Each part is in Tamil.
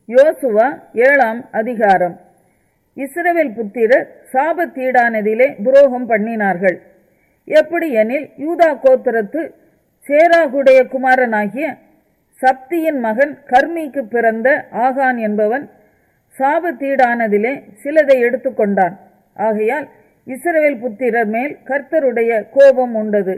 யோசுவா ஏழாம் அதிகாரம் இஸ்ரவேல் புத்திரர் சாபத்தீடானதிலே துரோகம் பண்ணினார்கள் எப்படி எனில் யூதா கோத்திரத்து சேராகுடைய குமாரனாகிய சப்தியின் மகன் கர்மிக்கு பிறந்த ஆகான் என்பவன் சாபத்தீடானதிலே சிலதை எடுத்துக்கொண்டான் ஆகையால் இஸ்ரவேல் புத்திரர் மேல் கர்த்தருடைய கோபம் உண்டது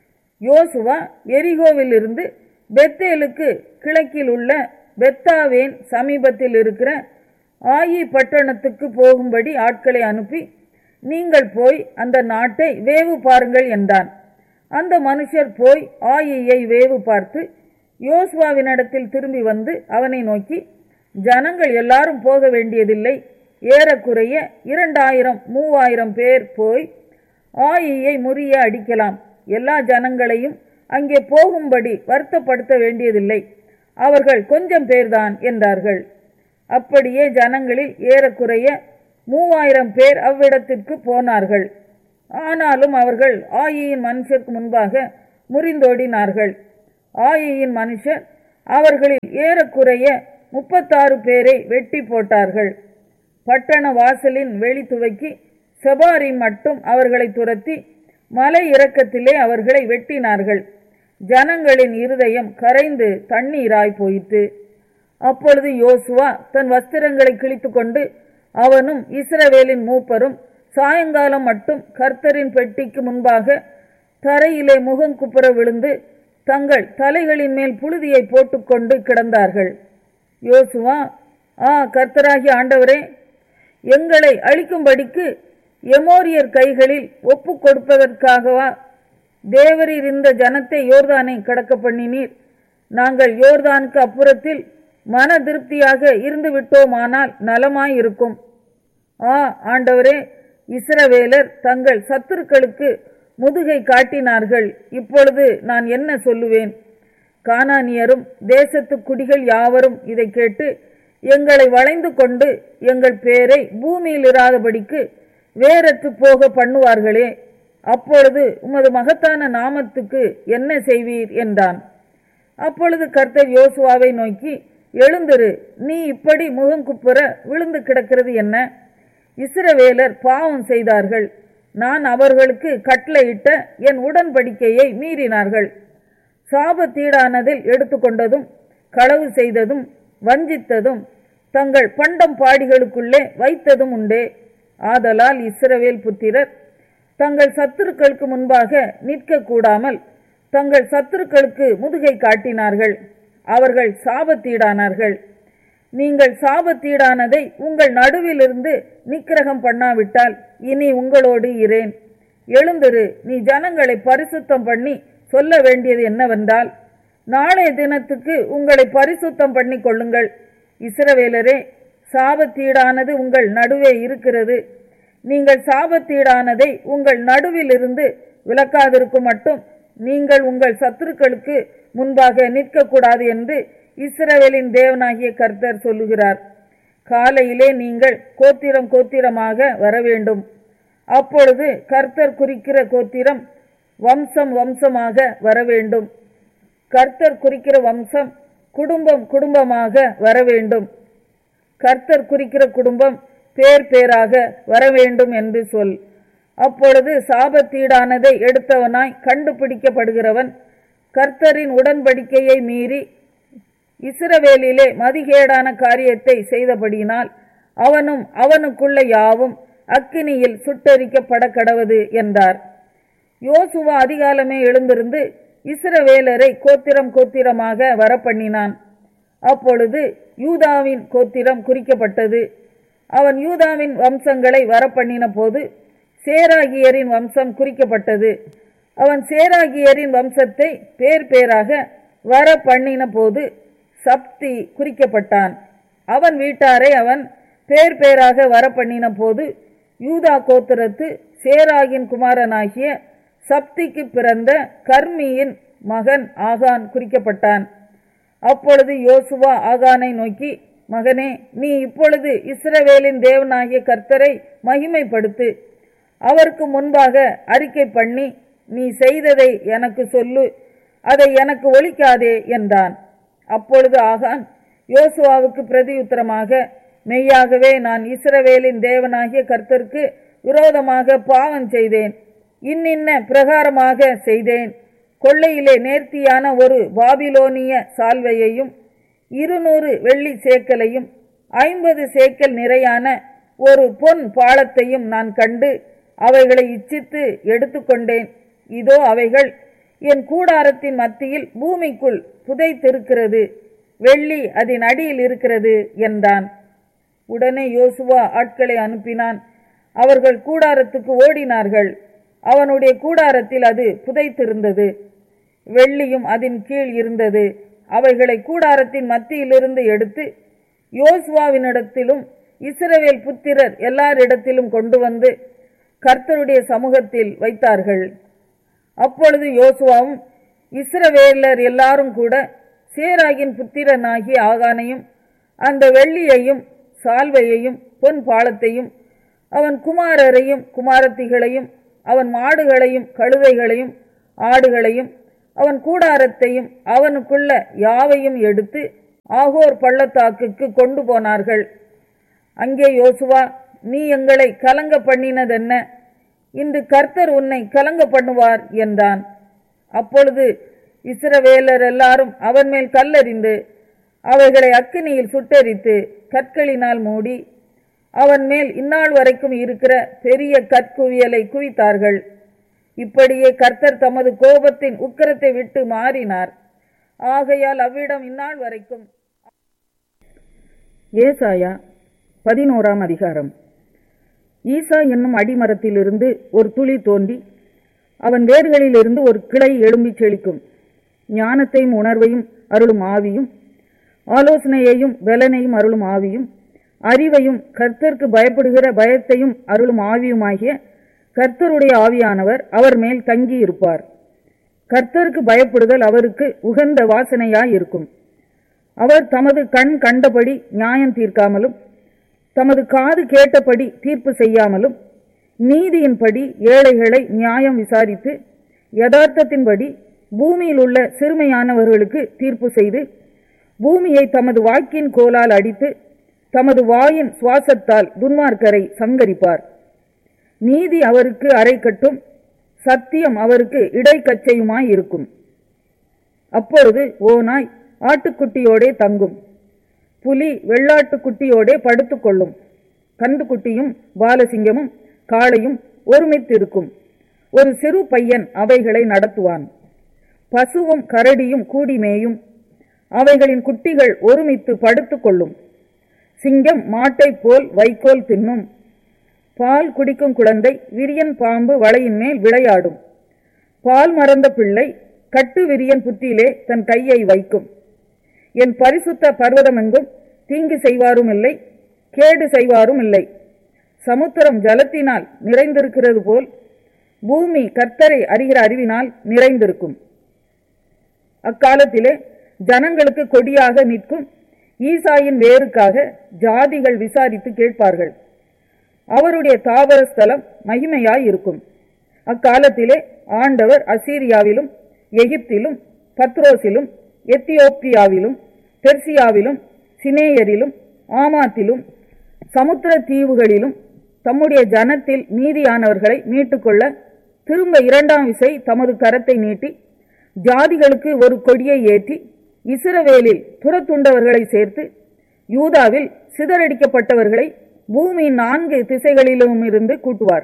யோசுவா எரிகோவிலிருந்து பெத்தேலுக்கு கிழக்கில் உள்ள பெத்தாவேன் சமீபத்தில் இருக்கிற ஆயி பட்டணத்துக்கு போகும்படி ஆட்களை அனுப்பி நீங்கள் போய் அந்த நாட்டை வேவு பாருங்கள் என்றான் அந்த மனுஷர் போய் ஆயியை வேவு பார்த்து யோசுவாவினிடத்தில் திரும்பி வந்து அவனை நோக்கி ஜனங்கள் எல்லாரும் போக வேண்டியதில்லை ஏறக்குறைய இரண்டாயிரம் மூவாயிரம் பேர் போய் ஆயியை முறிய அடிக்கலாம் எல்லா ஜனங்களையும் அங்கே போகும்படி வருத்தப்படுத்த வேண்டியதில்லை அவர்கள் கொஞ்சம் பேர்தான் என்றார்கள் அப்படியே ஜனங்களில் ஏறக்குறைய மூவாயிரம் பேர் அவ்விடத்திற்கு போனார்கள் ஆனாலும் அவர்கள் ஆயியின் மனுஷருக்கு முன்பாக முறிந்தோடினார்கள் ஆயியின் மனுஷர் அவர்களில் ஏறக்குறைய முப்பத்தாறு பேரை வெட்டி போட்டார்கள் பட்டண வாசலின் வெளி துவக்கி செபாரி மட்டும் அவர்களை துரத்தி மலை இறக்கத்திலே அவர்களை வெட்டினார்கள் ஜனங்களின் இருதயம் கரைந்து தண்ணீராய் போயிற்று அப்பொழுது யோசுவா தன் வஸ்திரங்களை கிழித்துக்கொண்டு அவனும் இஸ்ரவேலின் மூப்பரும் சாயங்காலம் மட்டும் கர்த்தரின் பெட்டிக்கு முன்பாக தரையிலே முகங்குப்புற விழுந்து தங்கள் தலைகளின் மேல் புழுதியை போட்டுக்கொண்டு கிடந்தார்கள் யோசுவா ஆ கர்த்தராகிய ஆண்டவரே எங்களை அழிக்கும்படிக்கு எமோரியர் கைகளில் ஒப்பு கொடுப்பதற்காகவா தேவரீர் இந்த ஜனத்தை யோர்தானை கடக்க பண்ணினீர் நாங்கள் யோர்தானுக்கு அப்புறத்தில் மன திருப்தியாக இருந்து விட்டோமானால் நலமாயிருக்கும் ஆ ஆண்டவரே இஸ்ரவேலர் தங்கள் சத்துருக்களுக்கு முதுகை காட்டினார்கள் இப்பொழுது நான் என்ன சொல்லுவேன் கானானியரும் தேசத்து குடிகள் யாவரும் இதை கேட்டு எங்களை வளைந்து கொண்டு எங்கள் பேரை பூமியில் இராதபடிக்கு வேறற்று போக பண்ணுவார்களே அப்பொழுது உமது மகத்தான நாமத்துக்கு என்ன செய்வீர் என்றான் அப்பொழுது கர்த்தர் யோசுவாவை நோக்கி எழுந்திரு நீ இப்படி முகங்குப்புற விழுந்து கிடக்கிறது என்ன இஸ்ரவேலர் பாவம் செய்தார்கள் நான் அவர்களுக்கு கட்டளையிட்ட என் உடன்படிக்கையை மீறினார்கள் சாபத்தீடானதில் எடுத்துக்கொண்டதும் களவு செய்ததும் வஞ்சித்ததும் தங்கள் பண்டம் பாடிகளுக்குள்ளே வைத்ததும் உண்டே ஆதலால் இஸ்ரவேல் புத்திரர் தங்கள் சத்துருக்களுக்கு முன்பாக நிற்க கூடாமல் தங்கள் சத்துருக்களுக்கு முதுகை காட்டினார்கள் அவர்கள் சாபத்தீடானார்கள் நீங்கள் சாபத்தீடானதை உங்கள் நடுவிலிருந்து நிக்கிரகம் பண்ணாவிட்டால் இனி உங்களோடு இரேன் எழுந்திரு நீ ஜனங்களை பரிசுத்தம் பண்ணி சொல்ல வேண்டியது என்னவென்றால் நாளைய தினத்துக்கு உங்களை பரிசுத்தம் பண்ணி கொள்ளுங்கள் இஸ்ரவேலரே சாபத்தீடானது உங்கள் நடுவே இருக்கிறது நீங்கள் சாபத்தீடானதை உங்கள் நடுவிலிருந்து விலக்காதிருக்கும் மட்டும் நீங்கள் உங்கள் சத்துருக்களுக்கு முன்பாக நிற்கக்கூடாது என்று இஸ்ரவேலின் தேவனாகிய கர்த்தர் சொல்லுகிறார் காலையிலே நீங்கள் கோத்திரம் கோத்திரமாக வர வேண்டும் அப்பொழுது கர்த்தர் குறிக்கிற கோத்திரம் வம்சம் வம்சமாக வர வேண்டும் கர்த்தர் குறிக்கிற வம்சம் குடும்பம் குடும்பமாக வர வேண்டும் கர்த்தர் குறிக்கிற குடும்பம் பேர் பேராக வர வேண்டும் என்று சொல் அப்பொழுது சாபத்தீடானதை எடுத்தவனாய் கண்டுபிடிக்கப்படுகிறவன் கர்த்தரின் உடன்படிக்கையை மீறி இஸ்ரவேலிலே மதிகேடான காரியத்தை செய்தபடியினால் அவனும் அவனுக்குள்ள யாவும் அக்கினியில் சுட்டரிக்கப்பட கடவது என்றார் யோசுவா அதிகாலமே எழுந்திருந்து இஸ்ரவேலரை கோத்திரம் கோத்திரமாக வரப்பண்ணினான் அப்பொழுது யூதாவின் கோத்திரம் குறிக்கப்பட்டது அவன் யூதாவின் வம்சங்களை வரப்பண்ணின போது சேராகியரின் வம்சம் குறிக்கப்பட்டது அவன் சேராகியரின் வம்சத்தை பேர் பேராக வர பண்ணின போது சப்தி குறிக்கப்பட்டான் அவன் வீட்டாரை அவன் பேர் பேராக வர பண்ணின போது யூதா கோத்திரத்து சேராகின் குமாரனாகிய சப்திக்கு பிறந்த கர்மியின் மகன் ஆகான் குறிக்கப்பட்டான் அப்பொழுது யோசுவா ஆகானை நோக்கி மகனே நீ இப்பொழுது இஸ்ரவேலின் தேவனாகிய கர்த்தரை மகிமைப்படுத்து அவருக்கு முன்பாக அறிக்கை பண்ணி நீ செய்ததை எனக்கு சொல்லு அதை எனக்கு ஒழிக்காதே என்றான் அப்பொழுது ஆகான் யோசுவாவுக்கு பிரதியுத்தரமாக மெய்யாகவே நான் இஸ்ரவேலின் தேவனாகிய கர்த்தருக்கு விரோதமாக பாவம் செய்தேன் இன்னின்ன பிரகாரமாக செய்தேன் கொள்ளையிலே நேர்த்தியான ஒரு பாபிலோனிய சால்வையையும் இருநூறு வெள்ளி சேக்கலையும் ஐம்பது சேக்கல் நிறையான ஒரு பொன் பாலத்தையும் நான் கண்டு அவைகளை இச்சித்து எடுத்துக்கொண்டேன் இதோ அவைகள் என் கூடாரத்தின் மத்தியில் பூமிக்குள் புதைத்திருக்கிறது வெள்ளி அதன் அடியில் இருக்கிறது என்றான் உடனே யோசுவா ஆட்களை அனுப்பினான் அவர்கள் கூடாரத்துக்கு ஓடினார்கள் அவனுடைய கூடாரத்தில் அது புதைத்திருந்தது வெள்ளியும் அதன் கீழ் இருந்தது அவைகளை கூடாரத்தின் மத்தியிலிருந்து எடுத்து யோசுவாவினிடத்திலும் இஸ்ரவேல் புத்திரர் எல்லாரிடத்திலும் கொண்டு வந்து கர்த்தருடைய சமூகத்தில் வைத்தார்கள் அப்பொழுது யோசுவாவும் இஸ்ரவேலர் எல்லாரும் கூட சேராகின் புத்திரனாகிய ஆகானையும் அந்த வெள்ளியையும் சால்வையையும் பொன் பாலத்தையும் அவன் குமாரரையும் குமாரத்திகளையும் அவன் மாடுகளையும் கழுதைகளையும் ஆடுகளையும் அவன் கூடாரத்தையும் அவனுக்குள்ள யாவையும் எடுத்து ஆகோர் பள்ளத்தாக்குக்கு கொண்டு போனார்கள் அங்கே யோசுவா நீ எங்களை கலங்க பண்ணினதென்ன இன்று கர்த்தர் உன்னை கலங்க பண்ணுவார் என்றான் அப்பொழுது இஸ்ரவேலர் எல்லாரும் அவன் மேல் கல்லறிந்து அவைகளை அக்கினியில் சுட்டெரித்து கற்களினால் மூடி அவன் மேல் இந்நாள் வரைக்கும் இருக்கிற பெரிய கற்குவியலை குவித்தார்கள் இப்படியே கர்த்தர் தமது கோபத்தின் உக்கிரத்தை விட்டு மாறினார் ஆகையால் அவ்விடம் இந்நாள் வரைக்கும் ஏசாயா பதினோராம் அதிகாரம் ஈசா என்னும் அடிமரத்திலிருந்து ஒரு துளி தோன்றி அவன் வேர்களிலிருந்து ஒரு கிளை எழும்பிச் செழிக்கும் ஞானத்தையும் உணர்வையும் அருளும் ஆவியும் ஆலோசனையையும் பலனையும் அருளும் ஆவியும் அறிவையும் கர்த்தருக்கு பயப்படுகிற பயத்தையும் அருளும் ஆவியுமாகிய கர்த்தருடைய ஆவியானவர் அவர் மேல் தங்கியிருப்பார் கர்த்தருக்கு பயப்படுதல் அவருக்கு உகந்த வாசனையாயிருக்கும் அவர் தமது கண் கண்டபடி நியாயம் தீர்க்காமலும் தமது காது கேட்டபடி தீர்ப்பு செய்யாமலும் நீதியின்படி ஏழைகளை நியாயம் விசாரித்து யதார்த்தத்தின்படி பூமியில் உள்ள சிறுமையானவர்களுக்கு தீர்ப்பு செய்து பூமியை தமது வாக்கின் கோலால் அடித்து தமது வாயின் சுவாசத்தால் துன்மார்க்கரை சங்கரிப்பார் நீதி அவருக்கு அரைக்கட்டும் சத்தியம் அவருக்கு இடைக்கச்சையுமாய் இருக்கும் அப்பொழுது ஓநாய் ஆட்டுக்குட்டியோடே தங்கும் புலி வெள்ளாட்டுக்குட்டியோடே படுத்துக்கொள்ளும் கன்றுக்குட்டியும் பாலசிங்கமும் காளையும் ஒருமித்திருக்கும் ஒரு சிறு பையன் அவைகளை நடத்துவான் பசுவும் கரடியும் கூடி மேயும் அவைகளின் குட்டிகள் ஒருமித்து படுத்துக்கொள்ளும் சிங்கம் மாட்டைப் போல் வைக்கோல் தின்னும் பால் குடிக்கும் குழந்தை விரியன் பாம்பு வலையின் மேல் விளையாடும் பால் மறந்த பிள்ளை கட்டு விரியன் புத்தியிலே தன் கையை வைக்கும் என் பரிசுத்த பர்வதமெங்கும் தீங்கு செய்வாரும் இல்லை கேடு செய்வாரும் இல்லை சமுத்திரம் ஜலத்தினால் நிறைந்திருக்கிறது போல் பூமி கர்த்தரை அறிகிற அறிவினால் நிறைந்திருக்கும் அக்காலத்திலே ஜனங்களுக்கு கொடியாக நிற்கும் ஈசாயின் வேருக்காக ஜாதிகள் விசாரித்து கேட்பார்கள் அவருடைய தாவர ஸ்தலம் மகிமையாய் இருக்கும் அக்காலத்திலே ஆண்டவர் அசீரியாவிலும் எகிப்திலும் பத்ரோசிலும் எத்தியோப்பியாவிலும் பெர்சியாவிலும் சினேயரிலும் ஆமாத்திலும் சமுத்திர தீவுகளிலும் தம்முடைய ஜனத்தில் மீதியானவர்களை மீட்டுக்கொள்ள திரும்ப இரண்டாம் விசை தமது கரத்தை நீட்டி ஜாதிகளுக்கு ஒரு கொடியை ஏற்றி இஸ்ரவேலில் புறத்துண்டவர்களை சேர்த்து யூதாவில் சிதறடிக்கப்பட்டவர்களை பூமியின் நான்கு திசைகளிலும் இருந்து கூட்டுவார்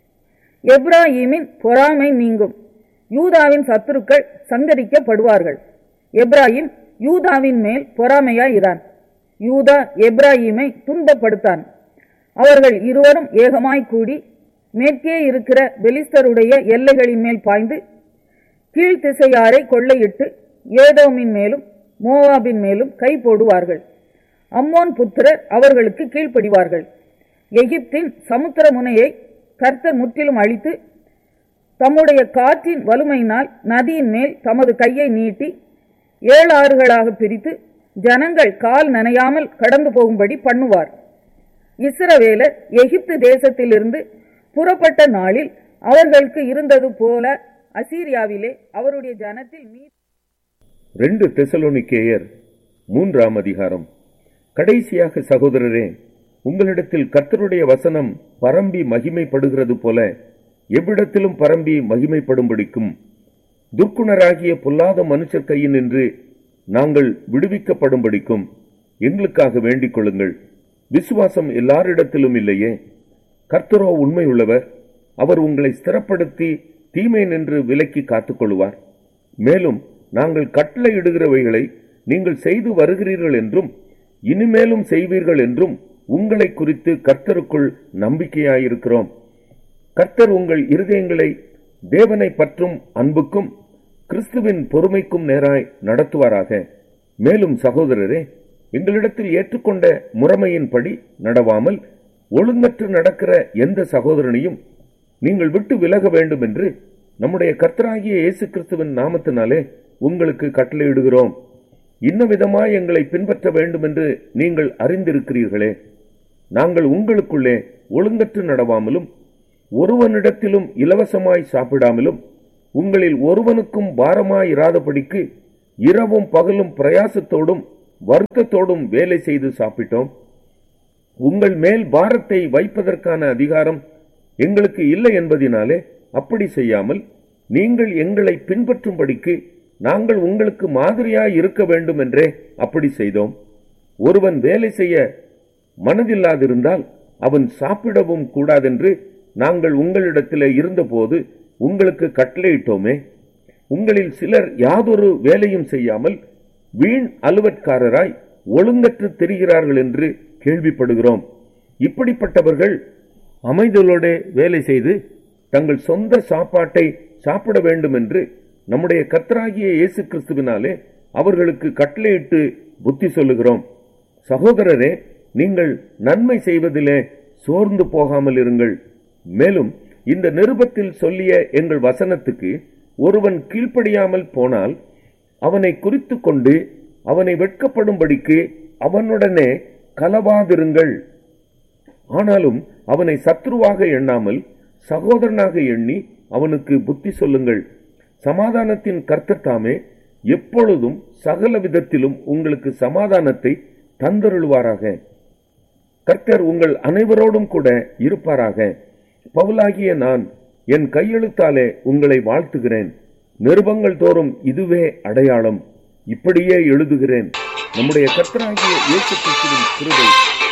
எப்ராஹீமின் பொறாமை நீங்கும் யூதாவின் சத்துருக்கள் சங்கரிக்கப்படுவார்கள் எப்ராஹிம் யூதாவின் மேல் பொறாமையாயிரான் யூதா எப்ராஹீமை துன்பப்படுத்தான் அவர்கள் இருவரும் ஏகமாய் கூடி மேற்கே இருக்கிற பெலிஸ்தருடைய எல்லைகளின் மேல் பாய்ந்து கீழ்த்திசையாரை கொள்ளையிட்டு ஏதோமின் மேலும் மோவாபின் மேலும் கை போடுவார்கள் அம்மோன் புத்திரர் அவர்களுக்கு கீழ்ப்படிவார்கள் எகிப்தின் சமுத்திர முனையை கர்த்தர் முற்றிலும் அழித்து தம்முடைய காற்றின் வலுமையினால் நதியின் மேல் தமது கையை நீட்டி ஏழு ஆறுகளாக பிரித்து ஜனங்கள் கால் நனையாமல் கடந்து போகும்படி பண்ணுவார் இஸ்ரவேலர் எகிப்து தேசத்திலிருந்து புறப்பட்ட நாளில் அவர்களுக்கு இருந்தது போல அசீரியாவிலே அவருடைய ஜனத்தில் மீ ரெண்டு தெசலோனிக்கேயர் மூன்றாம் அதிகாரம் கடைசியாக சகோதரரே உங்களிடத்தில் கர்த்தருடைய வசனம் பரம்பி மகிமைப்படுகிறது போல எவ்விடத்திலும் பரம்பி மகிமைப்படும்படிக்கும் துர்க்குணராகிய பொல்லாத மனுஷர் கையினின்று நாங்கள் விடுவிக்கப்படும்படிக்கும் எங்களுக்காக வேண்டிக் கொள்ளுங்கள் விசுவாசம் எல்லாரிடத்திலும் இல்லையே கர்த்தரோ உண்மையுள்ளவர் அவர் உங்களை ஸ்திரப்படுத்தி தீமை நின்று விலக்கி காத்துக்கொள்வார் மேலும் நாங்கள் கட்டளையிடுகிறவைகளை நீங்கள் செய்து வருகிறீர்கள் என்றும் இனிமேலும் செய்வீர்கள் என்றும் உங்களை குறித்து கர்த்தருக்குள் நம்பிக்கையாயிருக்கிறோம் கர்த்தர் உங்கள் இருதயங்களை தேவனை பற்றும் அன்புக்கும் கிறிஸ்துவின் பொறுமைக்கும் நேராய் நடத்துவாராக மேலும் சகோதரரே எங்களிடத்தில் ஏற்றுக்கொண்ட முறைமையின்படி நடவாமல் ஒழுங்கற்று நடக்கிற எந்த சகோதரனையும் நீங்கள் விட்டு விலக வேண்டும் என்று நம்முடைய கர்த்தராகிய இயேசு கிறிஸ்துவின் நாமத்தினாலே உங்களுக்கு கட்டளையிடுகிறோம் இன்ன விதமாய் எங்களை பின்பற்ற வேண்டும் என்று நீங்கள் அறிந்திருக்கிறீர்களே நாங்கள் உங்களுக்குள்ளே ஒழுங்கற்று நடவாமலும் ஒருவனிடத்திலும் இலவசமாய் சாப்பிடாமலும் உங்களில் ஒருவனுக்கும் பாரமாயிராதபடிக்கு இரவும் பகலும் பிரயாசத்தோடும் வருத்தத்தோடும் வேலை செய்து சாப்பிட்டோம் உங்கள் மேல் பாரத்தை வைப்பதற்கான அதிகாரம் எங்களுக்கு இல்லை என்பதினாலே அப்படி செய்யாமல் நீங்கள் எங்களை பின்பற்றும்படிக்கு நாங்கள் உங்களுக்கு மாதிரியாய் இருக்க வேண்டும் என்றே அப்படி செய்தோம் ஒருவன் வேலை செய்ய மனதில்லாதிருந்தால் அவன் சாப்பிடவும் கூடாதென்று நாங்கள் உங்களிடத்திலே இருந்தபோது உங்களுக்கு கட்டளையிட்டோமே உங்களில் சிலர் யாதொரு வேலையும் செய்யாமல் வீண் அலுவற்காரராய் ஒழுங்கற்று தெரிகிறார்கள் என்று கேள்விப்படுகிறோம் இப்படிப்பட்டவர்கள் அமைதலோடே வேலை செய்து தங்கள் சொந்த சாப்பாட்டை சாப்பிட வேண்டும் என்று நம்முடைய கர்த்தராகிய இயேசு கிறிஸ்துவினாலே அவர்களுக்கு கட்டளையிட்டு புத்தி சொல்லுகிறோம் சகோதரரே நீங்கள் நன்மை செய்வதிலே சோர்ந்து போகாமல் இருங்கள் மேலும் இந்த நிருபத்தில் சொல்லிய எங்கள் வசனத்துக்கு ஒருவன் கீழ்ப்படியாமல் போனால் அவனை குறித்து கொண்டு அவனை வெட்கப்படும்படிக்கு அவனுடனே கலவாதிருங்கள் ஆனாலும் அவனை சத்ருவாக எண்ணாமல் சகோதரனாக எண்ணி அவனுக்கு புத்தி சொல்லுங்கள் சமாதானத்தின் கர்த்தர் தாமே எப்பொழுதும் சகல விதத்திலும் உங்களுக்கு சமாதானத்தை தந்தருள்வாராக கர்த்தர் உங்கள் அனைவரோடும் கூட இருப்பாராக பவுலாகிய நான் என் கையெழுத்தாலே உங்களை வாழ்த்துகிறேன் நிருபங்கள் தோறும் இதுவே அடையாளம் இப்படியே எழுதுகிறேன் நம்முடைய கர்த்தராகிய இயேசு கிறிஸ்துவின் கிருபை